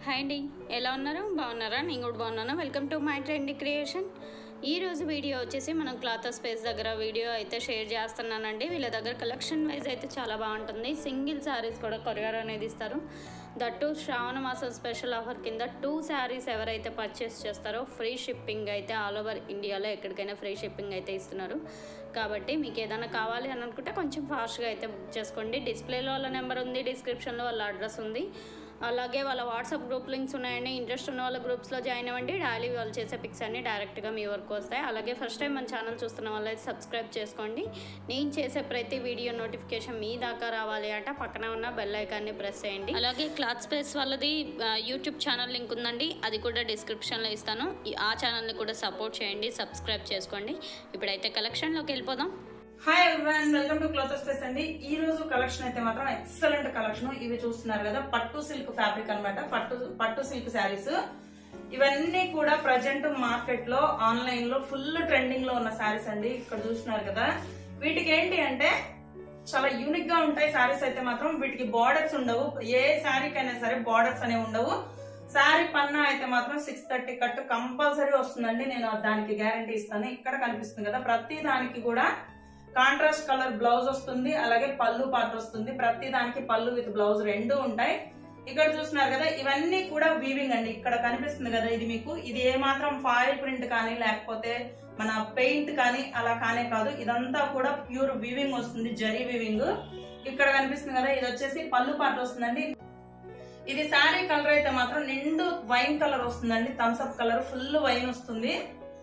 hi అండి ఎలా ఉన్నారు బాగున్నారా నేను కూడా బాగున్నాను welcome to my trend creation ఈ రోజు వీడియో వచ్చేసి మనం క్లాత్ స్పేస్ దగ్గర వీడియో అయితే షేర్ చేస్తున్నానండి వీళ్ళ దగ్గర కలెక్షన్ వైజ్ అయితే చాలా బాగుంటుంది సింగిల్ శారీస్ కూడా కొరియర్ అనేది ఇస్తారు దట్టు శ్రావణ మాసం స్పెషల్ ఆఫర్ కింద టూ శారీస్ ఎవరైతే పర్చేస్ చేస్తారో ఫ్రీ షిప్పింగ్ అయితే ఆల్ ఓవర్ ఇండియాలో ఎక్కడికైనా ఫ్రీ షిప్పింగ్ అయితే ఇస్తున్నారు కాబట్టి మీకు ఏదైనా కావాలి అని అనుకుంటే కొంచెం ఫాస్ట్గా అయితే బుక్ చేసుకోండి డిస్ప్లేలో వాళ్ళ నెంబర్ ఉంది డిస్క్రిప్షన్లో వాళ్ళ అడ్రస్ ఉంది అలాగే వాళ్ళ వాట్సాప్ గ్రూప్ లింక్స్ ఉన్నాయండి ఇంట్రెస్ట్ ఉన్న వాళ్ళ గ్రూప్స్లో జాయిన్ అవ్వండి డైలీ వాళ్ళు చేసే పిక్స్ అన్ని డైరెక్ట్గా మీ వరకు వస్తాయి అలాగే ఫస్ట్ టైం మన ఛానల్ చూస్తున్న వాళ్ళైతే సబ్స్క్రైబ్ చేసుకోండి నేను చేసే ప్రతి వీడియో నోటిఫికేషన్ మీ దాకా రావాలి అంటే పక్కన ఉన్న బెల్ ఐకాన్ని ప్రెస్ చేయండి అలాగే క్లాత్ స్పేస్ వాళ్ళది ఆ, యూట్యూబ్ ఛానల్ లింక్ ఉందండి అది కూడా డిస్క్రిప్షన్లో ఇస్తాను ఈ- ఆ ఛానల్ని కూడా సపోర్ట్ చేయండి సబ్స్క్రైబ్ చేసుకోండి ఇప్పుడైతే కలెక్షన్లోకి వెళ్ళిపోదాం hi everyone welcome to cloth space అండి ఈ రోజు కలెక్షన్ అయితే మాత్రం ఎక్సలెంట్ కలెక్షన్ ఇవి చూస్తున్నారు కదా పట్టు సిల్క్ ఫ్యాబ్రిక్ అన్నమాట పట్టు పట్టు సిల్క్ శారీస్ ఇవన్నీ కూడా ప్రజెంట్ మార్కెట్ లో ఆన్లైన్ లో ఫుల్ ట్రెండింగ్ లో ఉన్న శారీస్ అండి ఇక్కడ చూస్తున్నారు కదా వీటికి ఏంటి అంటే చాలా యూనిక్ గా ఉంటాయి శారీస్ అయితే మాత్రం వీటికి బార్డర్స్ ఉండవు ఏ శారీకైనా సరే బార్డర్స్ అనేవి ఉండవు శారీ పన్నా అయితే మాత్రం సిక్స్ థర్టీ కట్ కంపల్సరీ వస్తుందండి నేను దానికి గ్యారంటీ ఇస్తాను ఇక్కడ కనిపిస్తుంది కదా ప్రతి దానికి కూడా కాంట్రాస్ట్ కలర్ బ్లౌజ్ వస్తుంది అలాగే పళ్ళు పార్ట్ వస్తుంది ప్రతి దానికి పళ్ళు విత్ బ్లౌజ్ రెండు ఉంటాయి ఇక్కడ చూస్తున్నారు కదా ఇవన్నీ కూడా వీవింగ్ అండి ఇక్కడ కనిపిస్తుంది కదా ఇది మీకు ఇది ఏ మాత్రం ఫాయిల్ ప్రింట్ కానీ లేకపోతే మన పెయింట్ కానీ అలా కానే కాదు ఇదంతా కూడా ప్యూర్ వీవింగ్ వస్తుంది జరీ వీవింగ్ ఇక్కడ కనిపిస్తుంది కదా ఇది వచ్చేసి పళ్ళు పార్ట్ వస్తుందండి ఇది శారీ కలర్ అయితే మాత్రం నిండు వైన్ కలర్ వస్తుందండి థమ్స్అప్ కలర్ ఫుల్ వైన్ వస్తుంది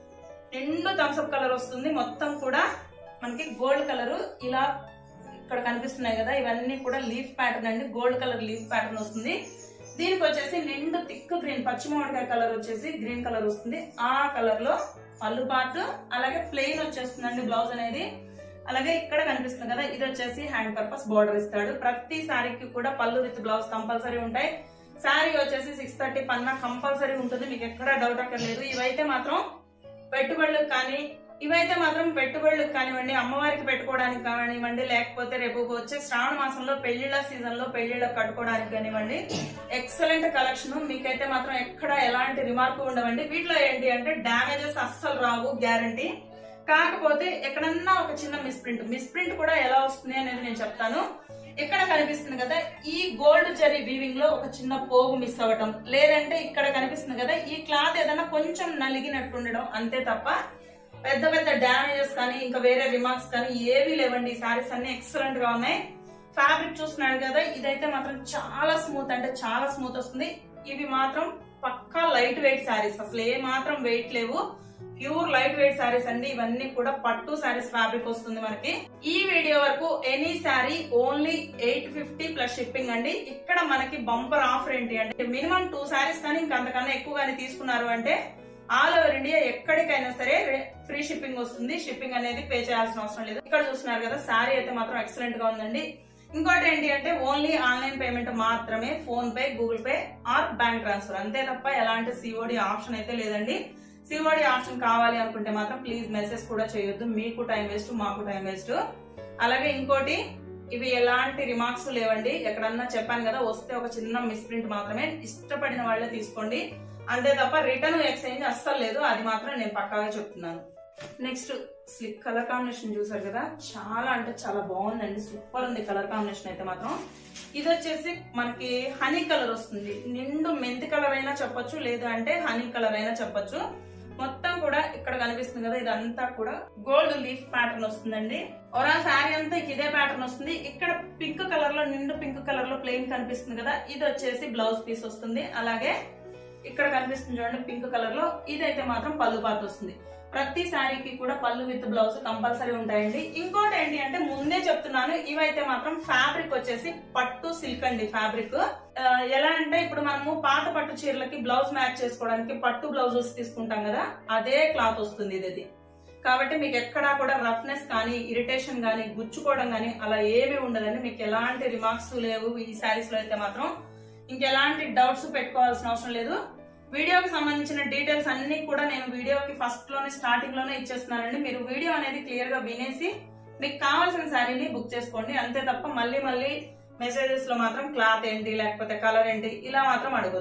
నిండు థమ్స్అప్ కలర్ వస్తుంది మొత్తం కూడా మనకి గోల్డ్ కలర్ ఇలా ఇక్కడ కనిపిస్తున్నాయి కదా ఇవన్నీ కూడా లీఫ్ ప్యాటర్న్ అండి గోల్డ్ కలర్ లీఫ్ ప్యాటర్న్ వస్తుంది దీనికి వచ్చేసి నిండు థిక్ గ్రీన్ పచ్చిమామిడికాయ కలర్ వచ్చేసి గ్రీన్ కలర్ వస్తుంది ఆ కలర్ లో పళ్ళు పార్ట్ అలాగే ప్లెయిన్ వచ్చేస్తుందండి బ్లౌజ్ అనేది అలాగే ఇక్కడ కనిపిస్తుంది కదా ఇది వచ్చేసి హ్యాండ్ పర్పస్ బార్డర్ ఇస్తాడు ప్రతి శారీకి కూడా పళ్ళు విత్ బ్లౌజ్ కంపల్సరీ ఉంటాయి శారీ వచ్చేసి సిక్స్ థర్టీ పన్నా కంపల్సరీ ఉంటుంది మీకు ఎక్కడ డౌట్ అక్కర్లేదు ఇవైతే మాత్రం పెట్టుబడులకు కానీ ఇవైతే మాత్రం పెట్టుబడులకు కానివ్వండి అమ్మవారికి పెట్టుకోవడానికి కానివ్వండి లేకపోతే రేపు వచ్చే శ్రావణ మాసంలో పెళ్లిళ్ళ సీజన్ లో పెళ్లిళ్ళకి కట్టుకోవడానికి కానివ్వండి ఎక్సలెంట్ కలెక్షన్ మీకైతే మాత్రం ఎక్కడ ఎలాంటి రిమార్క్ ఉండవండి వీటిలో ఏంటి అంటే డ్యామేజెస్ అస్సలు రావు గ్యారంటీ కాకపోతే ఎక్కడన్నా ఒక చిన్న మిస్ప్రింట్ మిస్ప్రింట్ కూడా ఎలా వస్తుంది అనేది నేను చెప్తాను ఇక్కడ కనిపిస్తుంది కదా ఈ గోల్డ్ జరీ వీవింగ్ లో ఒక చిన్న పోగు మిస్ అవ్వటం లేదంటే ఇక్కడ కనిపిస్తుంది కదా ఈ క్లాత్ ఏదైనా కొంచెం నలిగినట్టు ఉండడం అంతే తప్ప పెద్ద పెద్ద డ్యామేజెస్ కానీ ఇంకా వేరే రిమార్క్స్ కానీ ఏవీ లేవండి ఈ సారీస్ అన్ని ఎక్సలెంట్ గా ఉన్నాయి ఫ్యాబ్రిక్ చూస్తున్నాడు కదా ఇదైతే మాత్రం చాలా స్మూత్ అంటే చాలా స్మూత్ వస్తుంది ఇవి మాత్రం పక్కా లైట్ వెయిట్ శారీస్ అసలు ఏ మాత్రం వెయిట్ లేవు ప్యూర్ లైట్ వెయిట్ శారీస్ అండి ఇవన్నీ కూడా పట్టు శారీస్ ఫ్యాబ్రిక్ వస్తుంది మనకి ఈ వీడియో వరకు any sari only eight fifty plus shipping అండి ఇక్కడ మనకి బంపర్ ఆఫర్ ఏంటి అంటే మినిమం టూ శారీస్ కానీ ఇంకా అంతకన్నా ఎక్కువ కానీ తీసుకున్నారు అంటే ఆల్ ఓవర్ ఇండియా ఎక్కడికైనా సరే ఫ్రీ షిప్పింగ్ వస్తుంది షిప్పింగ్ అనేది పే చేయాల్సిన అవసరం లేదు ఇక్కడ చూస్తున్నారు కదా శారీ అయితే మాత్రం ఎక్సలెంట్ గా ఉందండి ఇంకోటి ఏంటి అంటే ఓన్లీ ఆన్లైన్ పేమెంట్ మాత్రమే PhonePe Google Pay or bank transfer అంతే తప్ప ఎలాంటి సిఓడి ఆప్షన్ అయితే లేదండి సిఓడి ఆప్షన్ కావాలి అనుకుంటే మాత్రం ప్లీజ్ మెసేజ్ కూడా చేయొద్దు మీకు టైం వేస్ట్ మాకు టైం వేస్ట్ అలాగే ఇంకోటి ఇవి ఎలాంటి రిమార్క్స్ లేవండి ఎక్కడన్నా చెప్పాను కదా వస్తే ఒక చిన్న మిస్ప్రింట్ మాత్రమే ఇష్టపడిన వాళ్ళే తీసుకోండి అంతే తప్ప రిటర్న్ ఎక్స్చేంజ్ అస్సలు లేదు అది మాత్రం నేను పక్కాగా చెప్తున్నాను నెక్స్ట్ స్లిక్ కలర్ కాంబినేషన్ చూసారు కదా చాలా అంటే చాలా బాగుందండి సూపర్ ఉంది కలర్ కాంబినేషన్ అయితే మాత్రం ఇది వచ్చేసి మనకి హనీ కలర్ వస్తుంది నిండు మెంతి కలర్ అయినా చెప్పొచ్చు లేదు అంటే హనీ కలర్ అయినా చెప్పొచ్చు మొత్తం కూడా ఇక్కడ కనిపిస్తుంది కదా ఇదంతా కూడా గోల్డ్ లీఫ్ ప్యాటర్న్ వస్తుందండి ఓరా శారీ అంతా ఇదే ప్యాటర్న్ వస్తుంది ఇక్కడ పింక్ కలర్ లో నిండు పింక్ కలర్ లో ప్లెయిన్ కనిపిస్తుంది కదా ఇది వచ్చేసి బ్లౌజ్ పీస్ వస్తుంది అలాగే ఇక్కడ కనిపిస్తుంది చూడండి పింక్ కలర్ లో ఇదైతే మాత్రం పళ్ళు పాత వస్తుంది ప్రతి శారీకి కూడా పళ్ళు విత్ బ్లౌజ్ కంపల్సరీ ఉంటాయండి ఇంకోటి ఏంటి అంటే ముందే చెప్తున్నాను ఇవైతే మాత్రం ఫ్యాబ్రిక్ వచ్చేసి పట్టు సిల్క్ అండి ఫ్యాబ్రిక్ ఎలా అంటే ఇప్పుడు మనము పాత పట్టు చీరలకి బ్లౌజ్ మ్యాచ్ చేసుకోవడానికి పట్టు బ్లౌజెస్ తీసుకుంటాం కదా అదే క్లాత్ వస్తుంది ఇది కాబట్టి మీకు ఎక్కడా కూడా రఫ్నెస్ కానీ ఇరిటేషన్ కానీ గుచ్చుకోవడం కానీ అలా ఏమీ ఉండదండి మీకు ఎలాంటి రిమార్క్స్ లేవు ఈ శారీస్ లో అయితే మాత్రం ఇంకెలాంటి డౌట్స్ పెట్టుకోవాల్సిన అవసరం లేదు వీడియోకి సంబంధించిన డీటెయిల్స్ అన్ని కూడా నేను వీడియోకి ఫస్ట్ లోనే స్టార్టింగ్ లోనే ఇచ్చేస్తున్నానండి మీరు వీడియో అనేది క్లియర్ గా వినేసి మీకు కావాల్సిన శారీని బుక్ చేసుకోండి అంతే తప్ప మళ్ళీ మళ్ళీ మెసేజెస్ లో మాత్రం క్లాత్ ఏంటి లేకపోతే కలర్ ఏంటి ఇలా మాత్రం అడగొద్దు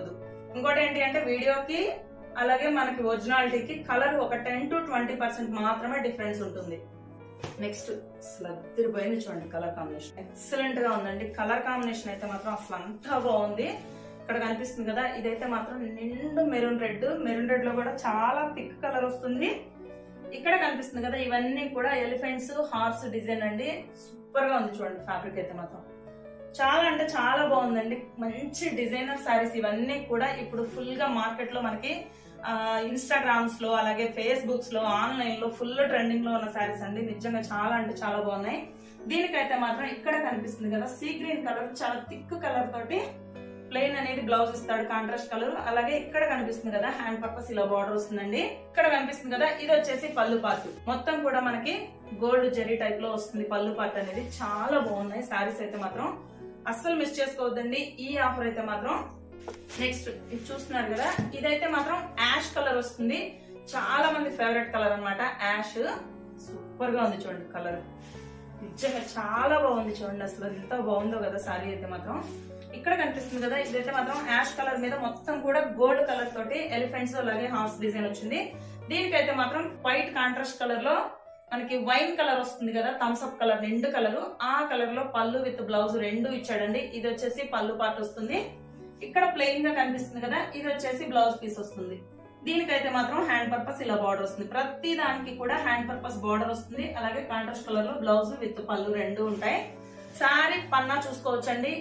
ఇంకోటి ఏంటి అంటే వీడియోకి అలాగే మనకి ఒరిజినాలిటీకి కలర్ ఒక టెన్ టు ట్వంటీ పర్సెంట్ మాత్రమే డిఫరెన్స్ ఉంటుంది నెక్స్ట్ అసలు అద్దరిపోయింది చూడండి కలర్ కాంబినేషన్ ఎక్సలెంట్ గా ఉందండి కలర్ కాంబినేషన్ అయితే మాత్రం అసలు అంతా బాగుంది ఇక్కడ కనిపిస్తుంది కదా ఇదైతే మాత్రం నిండు మెరూన్ రెడ్ మెరూన్ రెడ్ లో కూడా చాలా థిక్ కలర్ వస్తుంది ఇక్కడ కనిపిస్తుంది కదా ఇవన్నీ కూడా ఎలిఫెంట్స్ హార్స్ డిజైన్ అండి సూపర్ గా ఉంది చూడండి ఫ్యాబ్రిక్ అయితే మాత్రం చాలా అంటే చాలా బాగుందండి మంచి డిజైనర్ శారీస్ ఇవన్నీ కూడా ఇప్పుడు ఫుల్ గా మార్కెట్ లో మనకి ఇన్స్టాగ్రామ్స్ లో అలాగే ఫేస్బుక్స్ లో ఆన్లైన్ లో ఫుల్ ట్రెండింగ్ లో ఉన్న శారీస్ అండి నిజంగా చాలా అంటే చాలా బాగున్నాయి దీనికైతే మాత్రం ఇక్కడ కనిపిస్తుంది కదా సీ గ్రీన్ కలర్ చాలా థిక్ కలర్ తోటి ప్లెయిన్ అనేది బ్లౌజ్ ఇస్తాడు కాంట్రాస్ట్ కలర్ అలాగే ఇక్కడ కనిపిస్తుంది కదా హ్యాండ్ పర్పస్ ఇలా బార్డర్ వస్తుందండి ఇక్కడ కనిపిస్తుంది కదా ఇది వచ్చేసి పళ్ళు పార్ట్ మొత్తం కూడా మనకి గోల్డ్ జెరీ టైప్ లో వస్తుంది పళ్ళు పార్ట్ అనేది చాలా బాగున్నాయి శారీస్ అయితే మాత్రం అస్సలు మిస్ చేసుకోవద్దండి ఈ ఆఫర్ అయితే మాత్రం నెక్స్ట్ ఇది చూస్తున్నారు కదా ఇదైతే మాత్రం యాష్ కలర్ వస్తుంది చాలా మంది ఫేవరెట్ కలర్ అన్నమాట యాష్ సూపర్ గా ఉంది చూడండి కలర్ నిజంగా చాలా బాగుంది చూడండి అసలు ఎంత బాగుందో కదా సారీ అయితే మాత్రం ఇక్కడ కనిపిస్తుంది కదా ఇదైతే మాత్రం యాష్ కలర్ మీద మొత్తం కూడా గోల్డ్ కలర్ తోటి ఎలిఫెంట్స్ అలాగే హార్స్ డిజైన్ వచ్చింది దీనికైతే మాత్రం వైట్ కాంట్రాస్ట్ కలర్ లో మనకి వైన్ కలర్ వస్తుంది కదా థమ్స్ అప్ కలర్ రెండు కలర్ ఆ కలర్ లో పళ్ళు విత్ బ్లౌజ్ రెండు ఇచ్చాడండి ఇది వచ్చేసి పళ్ళు పార్ట్ వస్తుంది ఇక్కడ ప్లెయిన్ గా కనిపిస్తుంది కదా ఇది వచ్చేసి బ్లౌజ్ పీస్ వస్తుంది దీనికైతే మాత్రం హ్యాండ్ పర్పస్ ఇలా బార్డర్ వస్తుంది ప్రతి దానికి కూడా హ్యాండ్ పర్పస్ బార్డర్ వస్తుంది అలాగే కాంట్రాస్ట్ కలర్ లో బ్లౌజ్ విత్ పళ్ళు రెండు ఉంటాయి సారీ పన్నా చూసుకోవచ్చండి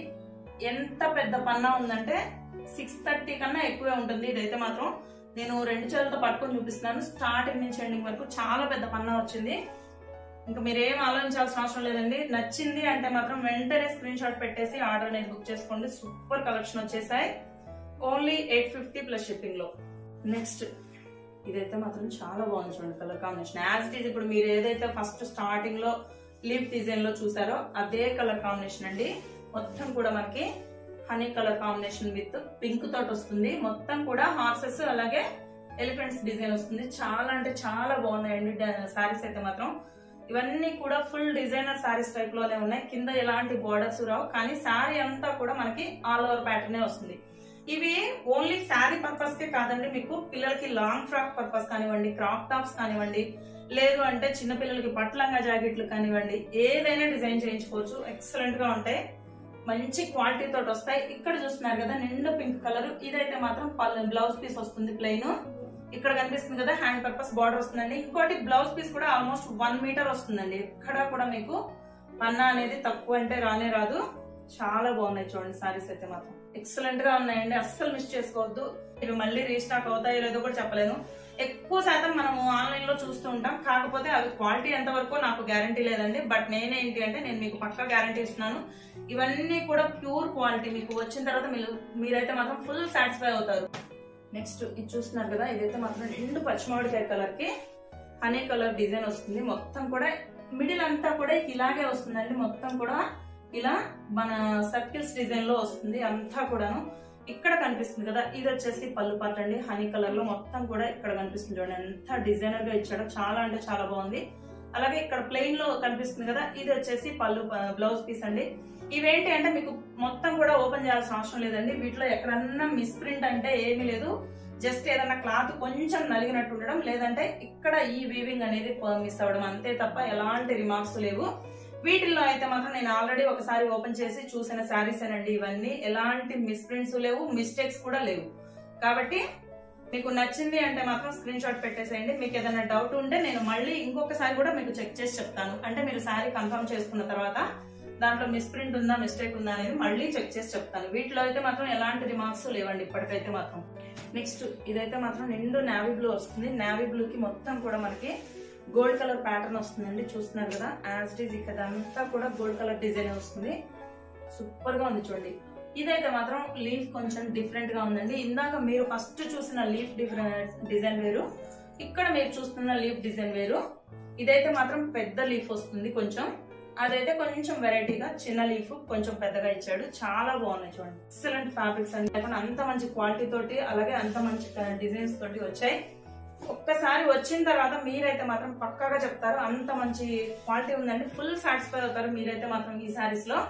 ఎంత పెద్ద పన్నా ఉందంటే సిక్స్ థర్టీ కన్నా ఎక్కువే ఉంటుంది ఇదైతే మాత్రం నేను రెండు చేతులతో పట్టుకొని చూపిస్తున్నాను స్టార్టింగ్ నుంచి ఎండింగ్ వరకు చాలా పెద్ద పన్నా వచ్చింది ఇంకా మీరు ఏం ఆలోచించాల్సిన అవసరం లేదండి నచ్చింది అంటే మాత్రం వెంటనే స్క్రీన్ షాట్ పెట్టేసి ఆర్డర్ అనేది బుక్ చేసుకోండి సూపర్ కలెక్షన్ వచ్చేసాయి only eight fifty plus shipping లో నెక్స్ట్ ఇదైతే మాత్రం చాలా బాగుంది చూడండి colour combination as it is ఇప్పుడు మీరు ఏదైతే ఫస్ట్ స్టార్టింగ్ లో లీఫ్ డిజైన్ లో చూసారో అదే కలర్ కాంబినేషన్ అండి మొత్తం కూడా మనకి honey colour combination with pink తోటి వస్తుంది మొత్తం కూడా హార్సెస్ అలాగే ఎలిఫెంట్స్ డిజైన్ వస్తుంది చాలా అంటే చాలా బాగున్నాయండి సారీస్ అయితే మాత్రం ఇవన్నీ కూడా ఫుల్ డిజైనర్ సారీస్ టైప్ లోనే ఉన్నాయి కింద ఎలాంటి బోర్డర్స్ రావు కానీ శారీ అంతా కూడా మనకి ఆల్ ఓవర్ ప్యాటర్నే వస్తుంది ఇవి ఓన్లీ శారీ పర్పస్ కే కాదండి మీకు పిల్లలకి లాంగ్ ఫ్రాక్ పర్పస్ కానివ్వండి క్రాప్ టాప్స్ కానివ్వండి లేదు అంటే చిన్న పిల్లలకి పట్లంగా జాకెట్లు కానివ్వండి ఏదైనా డిజైన్ చేయించుకోవచ్చు ఎక్సలెంట్ గా ఉంటాయి మంచి క్వాలిటీ తోటి వస్తాయి ఇక్కడ చూస్తున్నారు కదా నిండు పింక్ కలర్ ఇదైతే మాత్రం బ్లౌజ్ పీస్ వస్తుంది ప్లెయిన్ ఇక్కడ కనిపిస్తుంది కదా హ్యాండ్ పర్పస్ బార్డర్ వస్తుందండి ఇంకోటి బ్లౌజ్ పీస్ కూడా ఆల్మోస్ట్ వన్ మీటర్ వస్తుందండి ఎక్కడ కూడా మీకు పన్నా అనేది తక్కువ అంటే రానే రాదు చాలా బాగున్నాయి చూడండి సారీస్ అయితే మాత్రం ఎక్సలెంట్ గా ఉన్నాయండి అస్సలు మిస్ చేసుకోవద్దు ఇవి మళ్ళీ రీస్టాక్ అవుతాయో లేదో కూడా చెప్పలేను ఎక్కువ శాతం మనము ఆన్లైన్ లో చూస్తూ ఉంటాం కాకపోతే అవి క్వాలిటీ ఎంత వరకు నాకు గ్యారంటీ లేదండి బట్ నేనేంటి అంటే నేను మీకు పక్కా గ్యారంటీ ఇస్తున్నాను ఇవన్నీ కూడా ప్యూర్ క్వాలిటీ మీకు వచ్చిన తర్వాత మీరు మీరైతే మాత్రం ఫుల్ సాటిస్ఫై అవుతారు నెక్స్ట్ ఇది చూస్తున్నారు కదా ఇదైతే మాత్రం రెండు పచ్చిమామిడికాయ కలర్ కి హనీ కలర్ డిజైన్ వస్తుంది మొత్తం కూడా మిడిల్ అంతా కూడా ఇలాగే వస్తుందండి మొత్తం కూడా ఇలా మన సర్కిల్స్ డిజైన్ లో వస్తుంది అంతా కూడాను ఇక్కడ కనిపిస్తుంది కదా ఇది వచ్చేసి పళ్ళు పాట అండి హనీ కలర్ లో మొత్తం కూడా ఇక్కడ కనిపిస్తుంది చూడండి ఎంత డిజైనర్ గా ఇచ్చాడో చాలా అంటే చాలా బాగుంది అలాగే ఇక్కడ ప్లెయిన్ లో కనిపిస్తుంది కదా ఇది వచ్చేసి పళ్ళు బ్లౌజ్ పీస్ అండి ఇవేంటి అంటే మీకు మొత్తం కూడా ఓపెన్ చేయాల్సిన అవసరం లేదండి వీటిలో ఎక్కడన్నా మిస్ ప్రింట్ అంటే ఏమీ లేదు జస్ట్ ఏదన్నా క్లాత్ కొంచెం నలిగినట్టు ఉండడం లేదంటే ఇక్కడ ఈ వీవింగ్ అనేది మిస్ అవ్వడం అంతే తప్ప ఎలాంటి రిమార్క్స్ లేవు వీటిల్లో అయితే మాత్రం నేను ఆల్రెడీ ఒకసారి ఓపెన్ చేసి చూసిన శారీస్ అండి ఇవన్నీ ఎలాంటి మిస్ ప్రింట్స్ లేవు మిస్టేక్స్ కూడా లేవు కాబట్టి మీకు నచ్చింది అంటే మాత్రం స్క్రీన్ షాట్ పెట్టేసేయండి మీకు ఏదైనా డౌట్ ఉంటే నేను మళ్ళీ ఇంకొకసారి కూడా మీకు చెక్ చేసి చెప్తాను అంటే మీరు శారీ కన్ఫర్మ్ చేసుకున్న తర్వాత దాంట్లో మిస్ప్రింట్ ఉందా మిస్టేక్ ఉందా అనేది మళ్ళీ చెక్ చేసి చెప్తాను వీటిలో అయితే మాత్రం ఎలాంటి రిమార్క్స్ లేవండి ఇప్పటికైతే మాత్రం నెక్స్ట్ ఇదైతే మాత్రం నిండు నావీ బ్లూ వస్తుంది నావీ బ్లూ కి మొత్తం కూడా మనకి గోల్డ్ కలర్ ప్యాటర్న్ వస్తుందండి చూస్తున్నారు కదా యాజ్ ఇట్ ఈజ్ ఇక్కడ అంతా కూడా గోల్డ్ కలర్ డిజైన్ వస్తుంది సూపర్ గా ఉంది చూడండి ఇదైతే మాత్రం లీఫ్ కొంచెం డిఫరెంట్ గా ఉందండి ఇందాక మీరు ఫస్ట్ చూసిన లీఫ్ డిఫరెంట్ డిజైన్ వేరు ఇక్కడ మీరు చూస్తున్న లీఫ్ డిజైన్ వేరు ఇదైతే మాత్రం పెద్ద లీఫ్ వస్తుంది కొంచెం అదైతే కొంచెం వెరైటీగా చిన్న లీఫ్ కొంచెం పెద్దగా ఇచ్చాడు చాలా బాగున్నాయి చూడండి ఎక్సలెంట్ ఫ్యాబ్రిక్స్ అండి కానీ అంత మంచి క్వాలిటీ తోటి అలాగే అంత మంచి డిజైన్స్ తోటి వచ్చాయి ఒక్కసారి వచ్చిన తర్వాత మీరైతే మాత్రం పక్కాగా చెప్తారు అంత మంచి క్వాలిటీ ఉందండి ఫుల్ సాటిస్ఫై అవుతారు మీరైతే మాత్రం ఈ సారీస్ లో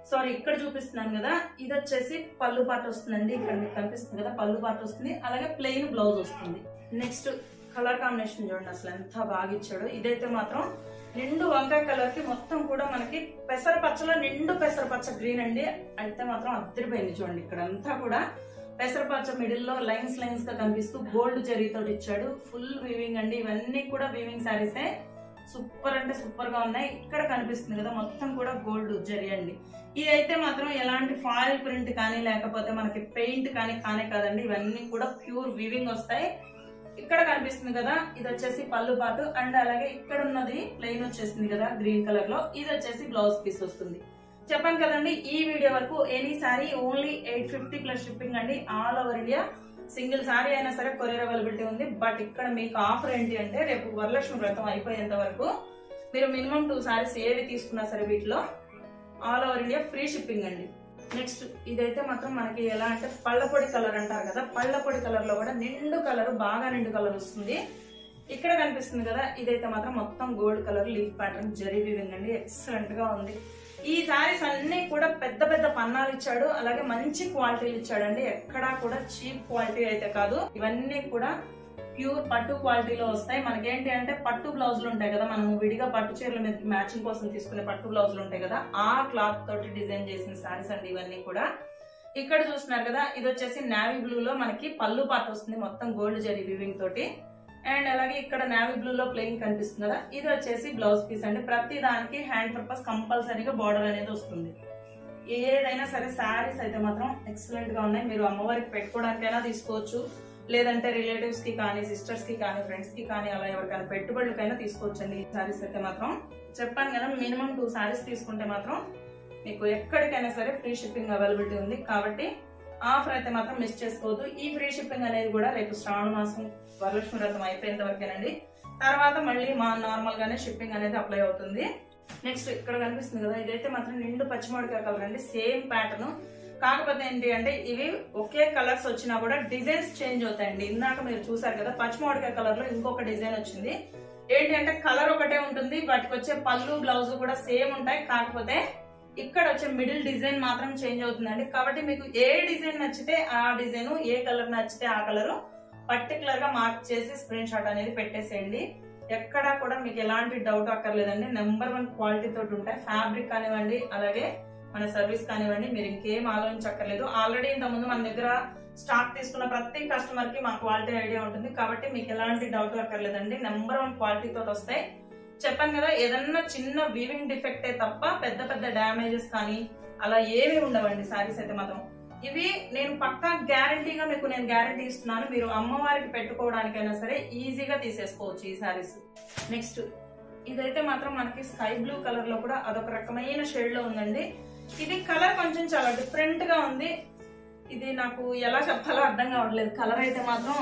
సారీ ఇక్కడ చూపిస్తున్నాను కదా ఇది వచ్చేసి పళ్ళు పాట వస్తుందండి ఇక్కడ మీకు కనిపిస్తుంది కదా పళ్ళు పాట వస్తుంది అలాగే ప్లెయిన్ బ్లౌజ్ వస్తుంది నెక్స్ట్ కలర్ కాంబినేషన్ చూడండి అసలు ఎంత బాగా ఇచ్చాడు ఇదైతే మాత్రం నిండు వంకాయ కలర్ కి మొత్తం కూడా మనకి పెసర పచ్చలో నిండు పెసర పచ్చ గ్రీన్ అండి అయితే మాత్రం అద్దరిపోయింది చూడండి ఇక్కడ అంతా కూడా పెసర పచ్చ మిడిల్ లో లైన్స్ లైన్స్ గా కనిపిస్తూ గోల్డ్ జరీతో ఇచ్చాడు ఫుల్ వీవింగ్ అండి ఇవన్నీ కూడా వీవింగ్ శారీసే సూపర్ అంటే సూపర్ గా ఉన్నాయి ఇక్కడ కనిపిస్తుంది కదా మొత్తం కూడా గోల్డ్ జరీ అండి ఇది అయితే మాత్రం ఎలాంటి ఫాయిల్ ప్రింట్ కానీ లేకపోతే మనకి పెయింట్ కానీ కానే కాదండి ఇవన్నీ కూడా ప్యూర్ వీవింగ్ వస్తాయి ఇక్కడ కనిపిస్తుంది కదా ఇది వచ్చేసి పళ్ళు పాటు అండ్ అలాగే ఇక్కడ ఉన్నది ప్లెయిన్ వచ్చేసింది కదా గ్రీన్ కలర్ లో ఇది వచ్చేసి బ్లౌజ్ పీస్ వస్తుంది చెప్పాను కదండి ఈ వీడియో వరకు any sari only eight fifty plus shipping అండి all over India single sari అయినా సరే కొరియర్ అవైలబిలిటీ ఉంది బట్ ఇక్కడ మీకు ఆఫర్ ఏంటి అంటే రేపు వరలక్ష్మి వ్రతం అయిపోయేంత వరకు మీరు మినిమం టూ సారీస్ ఏవి తీసుకున్నా సరే వీటిలో all over India free shipping అండి నెక్స్ట్ ఇదైతే మాత్రం మనకి ఎలా అంటే పళ్ళపొడి కలర్ అంటారు కదా పళ్ళపొడి కలర్ లో కూడా నిండు కలర్ బాగా నిండు కలర్ వస్తుంది ఇక్కడ కనిపిస్తుంది కదా ఇదైతే మాత్రం మొత్తం gold colour leaf pattern zari weaving అండి ఎక్సలెంట్ గా ఉంది ఈ సారీస్ అన్ని కూడా పెద్ద పెద్ద పన్నాలు ఇచ్చాడు అలాగే మంచి క్వాలిటీలు ఇచ్చాడండి ఎక్కడా కూడా చీప్ క్వాలిటీ అయితే కాదు ఇవన్నీ కూడా ప్యూర్ పట్టు క్వాలిటీలో వస్తాయి మనకేంటి అంటే పట్టు బ్లౌజులు ఉంటాయి కదా మనం విడిగా పట్టు చీరల మీదకి మ్యాచింగ్ కోసం తీసుకునే పట్టు బ్లౌజులు ఉంటాయి కదా ఆ క్లాత్ తోటి డిజైన్ చేసిన సారీస్ అండి ఇవన్నీ కూడా ఇక్కడ చూస్తున్నారు కదా ఇది వచ్చేసి నావీ బ్లూ లో మనకి పళ్ళు పాట వస్తుంది మొత్తం గోల్డ్ జరీ వివింగ్ తోటి అండ్ అలాగే ఇక్కడ నావీ బ్లూ లో ప్లెయిన్ కనిపిస్తుంది కదా ఇది వచ్చేసి బ్లౌజ్ పీస్ అండి ప్రతి దానికి హ్యాండ్ పర్పస్ కంపల్సరీగా బార్డర్ అనేది వస్తుంది ఏదైనా సరే శారీస్ అయితే మాత్రం ఎక్సలెంట్ గా ఉన్నాయి మీరు అమ్మవారికి పెట్టుకోవడానికైనా తీసుకోవచ్చు లేదంటే రిలేటివ్స్ కి కానీ సిస్టర్స్ కి కానీ ఫ్రెండ్స్ కి కానీ అలా ఎవరికైనా పెట్టుబడులకైనా తీసుకోవచ్చండి ఈ సారీస్ అయితే మాత్రం చెప్పాను కదా మినిమం టూ సారీస్ తీసుకుంటే మాత్రం మీకు ఎక్కడికైనా సరే ఫ్రీ షిప్పింగ్ అవైలబిలిటీ ఉంది కాబట్టి ఆఫర్ అయితే మాత్రం మిస్ చేసుకోవద్దు ఈ ఫ్రీ షిప్పింగ్ అనేది కూడా రేపు శ్రావణ మాసం వరలక్ష్మి వ్రతం అయిపోయేంత వరకేనండి తర్వాత మళ్ళీ మా నార్మల్ గానే షిప్పింగ్ అనేది అప్లై అవుతుంది నెక్స్ట్ ఇక్కడ కనిపిస్తుంది కదా ఇదైతే మాత్రం నిండు పచ్చిమిరపకాయ కలర్ అండి సేమ్ ప్యాటర్న్ కాకపోతే ఏంటి అంటే ఇవి ఒకే కలర్స్ వచ్చినా కూడా డిజైన్స్ చేంజ్ అవుతాయండి ఇందాక మీరు చూసారు కదా పచ్చిమిరపకాయ కలర్ లో ఇంకొక డిజైన్ వచ్చింది ఏంటి అంటే కలర్ ఒకటే ఉంటుంది వాటికి వచ్చే పళ్ళు బ్లౌజ్ కూడా సేమ్ ఉంటాయి కాకపోతే ఇక్కడ వచ్చే మిడిల్ డిజైన్ మాత్రం చేంజ్ అవుతుందండి కాబట్టి మీకు ఏ డిజైన్ నచ్చితే ఆ డిజైన్ ఏ కలర్ నచ్చితే ఆ కలర్ పర్టికులర్ గా మార్క్ చేసి స్క్రీన్ షాట్ అనేది పెట్టేసేయండి ఎక్కడా కూడా మీకు ఎలాంటి డౌట్ అక్కర్లేదండి నెంబర్ వన్ క్వాలిటీ తోటి ఉంటాయి ఫ్యాబ్రిక్ కానివ్వండి అలాగే మన సర్వీస్ కానివ్వండి మీరు ఇంకేం ఆలోచించక్కర్లేదు ఆల్రెడీ ఇంతకుముందు మన దగ్గర స్టాక్ తీసుకున్న ప్రతి కస్టమర్ కి మా క్వాలిటీ ఐడియా ఉంటుంది కాబట్టి మీకు ఎలాంటి డౌట్ అక్కర్లేదండి నెంబర్ వన్ క్వాలిటీ తోటి వస్తాయి చెప్పాను కదా ఏదన్నా చిన్న వీవింగ్ డిఫెక్టే తప్ప పెద్ద పెద్ద డ్యామేజెస్ కానీ అలా ఏమీ ఉండవండి సారీస్ అయితే మాత్రం ఇవి నేను పక్కా గ్యారంటీగా మీకు నేను గ్యారంటీ ఇస్తున్నాను మీరు అమ్మవారికి పెట్టుకోవడానికైనా సరే ఈజీగా తీసేసుకోవచ్చు ఈ సారీస్ నెక్స్ట్ ఇదైతే మాత్రం మనకి స్కై బ్లూ కలర్ లో కూడా అదొక రకమైన షేడ్ లో ఉందండి ఇది కలర్ కొంచెం చాలా డిఫరెంట్ గా ఉంది ఇది నాకు ఎలా చెప్పాలో అర్థం కావట్లేదు కలర్ అయితే మాత్రం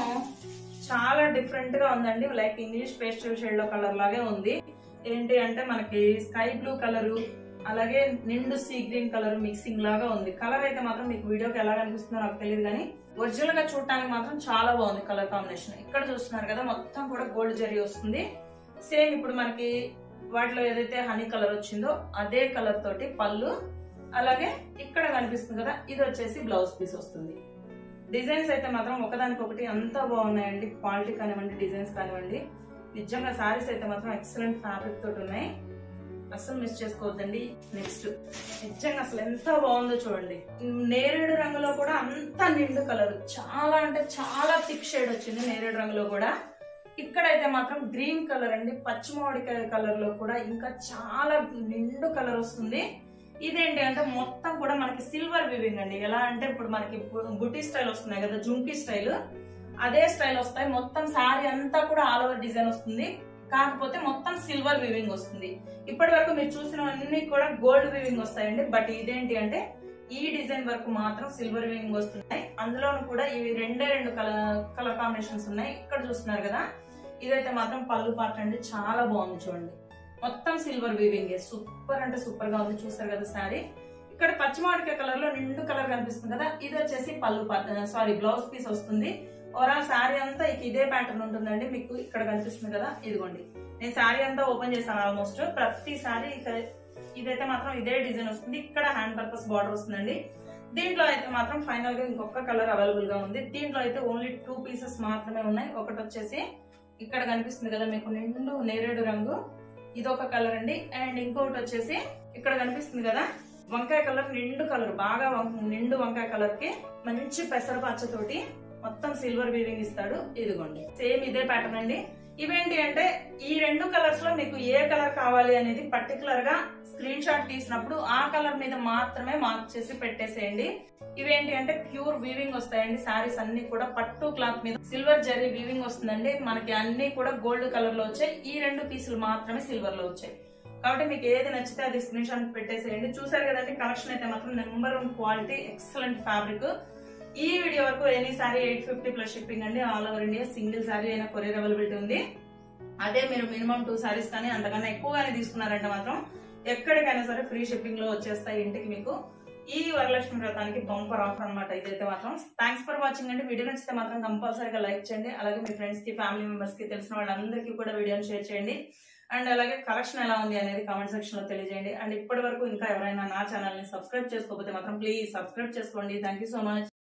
చాలా డిఫరెంట్ గా ఉందండి లైక్ ఇంగ్లీష్ పేస్టల్ షేడ్ లో కలర్ లాగే ఉంది ఏంటి అంటే మనకి స్కై బ్లూ కలరు అలాగే నిండు సీ గ్రీన్ కలర్ మిక్సింగ్ లాగా ఉంది కలర్ అయితే మాత్రం మీకు వీడియోకి ఎలా కనిపిస్తుందో నాకు తెలియదు కానీ ఒరిజినల్ గా చూడటానికి మాత్రం చాలా బాగుంది కలర్ కాంబినేషన్ ఇక్కడ చూస్తున్నారు కదా మొత్తం కూడా గోల్డ్ జరీ వస్తుంది సేమ్ ఇప్పుడు మనకి వాటిలో ఏదైతే హనీ కలర్ వచ్చిందో అదే కలర్ తోటి పళ్ళు అలాగే ఇక్కడ కనిపిస్తుంది కదా ఇది వచ్చేసి బ్లౌజ్ పీస్ వస్తుంది డిజైన్స్ అయితే మాత్రం ఒకదానికొకటి అంతా బాగున్నాయండి క్వాలిటీ కానివ్వండి డిజైన్స్ కానివ్వండి నిజంగా సారీస్ అయితే మాత్రం ఎక్సలెంట్ ఫ్యాబ్రిక్ తోటి ఉన్నాయి అస్సలు మిస్ చేసుకోవద్దండి నెక్స్ట్ నిజంగా అసలు ఎంత బాగుందో చూడండి నేరేడు రంగులో కూడా అంత నిండు కలర్ చాలా అంటే చాలా థిక్ షేడ్ వచ్చింది నేరేడు రంగులో కూడా ఇక్కడైతే మాత్రం గ్రీన్ కలర్ అండి పచ్చిమామిడికాయ కలర్ లో కూడా ఇంకా చాలా నిండు కలర్ వస్తుంది ఇదేంటి అంటే మొత్తం కూడా మనకి సిల్వర్ వివింగ్ అండి ఎలా అంటే ఇప్పుడు మనకి బుటీ స్టైల్ వస్తున్నాయి కదా జుంకీ స్టైల్ అదే స్టైల్ వస్తాయి మొత్తం సారీ అంతా కూడా ఆల్ ఓవర్ డిజైన్ వస్తుంది కాకపోతే మొత్తం సిల్వర్ వివింగ్ వస్తుంది ఇప్పటి వరకు మీరు చూసినవన్నీ కూడా గోల్డ్ వివింగ్ వస్తాయండి బట్ ఇదేంటి అంటే ఈ డిజైన్ వరకు మాత్రం సిల్వర్ వివింగ్ వస్తున్నాయి అందులోను కూడా ఇవి రెండే రెండు కలర్ కలర్ కాంబినేషన్స్ ఉన్నాయి ఇక్కడ చూస్తున్నారు కదా ఇదైతే మాత్రం పళ్ళు పాట అండి చాలా బాగుంది చూడండి మొత్తం సిల్వర్ వీవింగ్ సూపర్ అంటే సూపర్ గా ఉంది చూస్తారు కదా సారీ ఇక్కడ పచ్చిమామిడికాయ కలర్ లో నిండు కలర్ కనిపిస్తుంది కదా ఇది వచ్చేసి పళ్ళు పాట సారీ బ్లౌజ్ పీస్ వస్తుంది ఓవరాల్ శారీ అంతా ఇక ఇదే ప్యాటర్న్ ఉంటుందండి మీకు ఇక్కడ కనిపిస్తుంది కదా ఇదిగోండి నేను శారీ అంతా ఓపెన్ చేశాను ఆల్మోస్ట్ ప్రతి శారీ ఇక్కడ ఇదైతే మాత్రం ఇదే డిజైన్ వస్తుంది ఇక్కడ హ్యాండ్ పర్పస్ బార్డర్ వస్తుందండి దీంట్లో అయితే మాత్రం ఫైనల్ గా ఇంకొక కలర్ అవైలబుల్ గా ఉంది దీంట్లో అయితే ఓన్లీ టూ పీసెస్ మాత్రమే ఉన్నాయి ఒకటి వచ్చేసి ఇక్కడ కనిపిస్తుంది కదా మీకు నిండు నేరేడు రంగు ఇది ఒక కలర్ అండి అండ్ ఇంకొకటి వచ్చేసి ఇక్కడ కనిపిస్తుంది కదా వంకాయ కలర్ నిండు కలర్ బాగా వం- నిండు వంకాయ కలర్ కి మంచి పెసర పచ్చతోటి మొత్తం సిల్వర్ వీవింగ్ ఇస్తాడు ఇదిగోండి సేమ్ ఇదే ప్యాటర్న్ అండి ఇవేంటి అంటే ఈ రెండు కలర్స్ లో మీకు ఏ కలర్ కావాలి అనేది పర్టికులర్ గా స్క్రీన్ షాట్ తీసినప్పుడు ఆ కలర్ మీద మాత్రమే మార్క్ చేసి పెట్టేసేయండి ఇవేంటి అంటే ప్యూర్ వీవింగ్ వస్తాయండి సారీస్ అన్ని కూడా పట్టు క్లాత్ మీద సిల్వర్ జరీ వీవింగ్ వస్తుందండి మనకి అన్ని కూడా గోల్డ్ కలర్ లో వచ్చాయి ఈ రెండు పీసులు మాత్రమే సిల్వర్ లో వచ్చాయి కాబట్టి మీకు ఏది నచ్చితే అది స్క్రీన్ షాట్ పెట్టేసేయండి చూసారు కదండి కలెక్షన్ అయితే మాత్రం number one quality excellent fabric ఈ వీడియో వరకు any sari eight fifty plus shipping అండి all over India single sari అయినా కొరియర్ అవైలబిలిటీ ఉంది అదే మీరు మినిమం టూ సారీస్ కానీ అంతకన్నా ఎక్కువగానే తీసుకున్నారంటే మాత్రం ఎక్కడికైనా సరే ఫ్రీ షిప్పింగ్ లో వచ్చేస్తాయి ఇంటికి మీకు ఈ వరలక్ష్మి వ్రతానికి బంపర్ ఆఫర్ అన్నమాట ఇదైతే మాత్రం థ్యాంక్స్ ఫర్ వాచింగ్ అండి వీడియో నచ్చితే మాత్రం కంపల్సరీగా లైక్ చేయండి అలాగే మీ ఫ్రెండ్స్ కి ఫ్యామిలీ మెంబర్స్ కి తెలిసిన వాళ్ళందరికీ కూడా వీడియోని షేర్ చేయండి అండ్ అలాగే కలెక్షన్ ఎలా ఉంది అనేది కామెంట్ సెక్షన్ లో తెలియజేయండి అండ్ ఇప్పటి వరకు ఇంకా ఎవరైనా నా ఛానల్ ని సబ్స్క్రైబ్ చేసుకోకపోతే మాత్రం ప్లీజ్ సబ్స్క్రైబ్ చేసుకోండి థ్యాంక్ యూ సో మచ్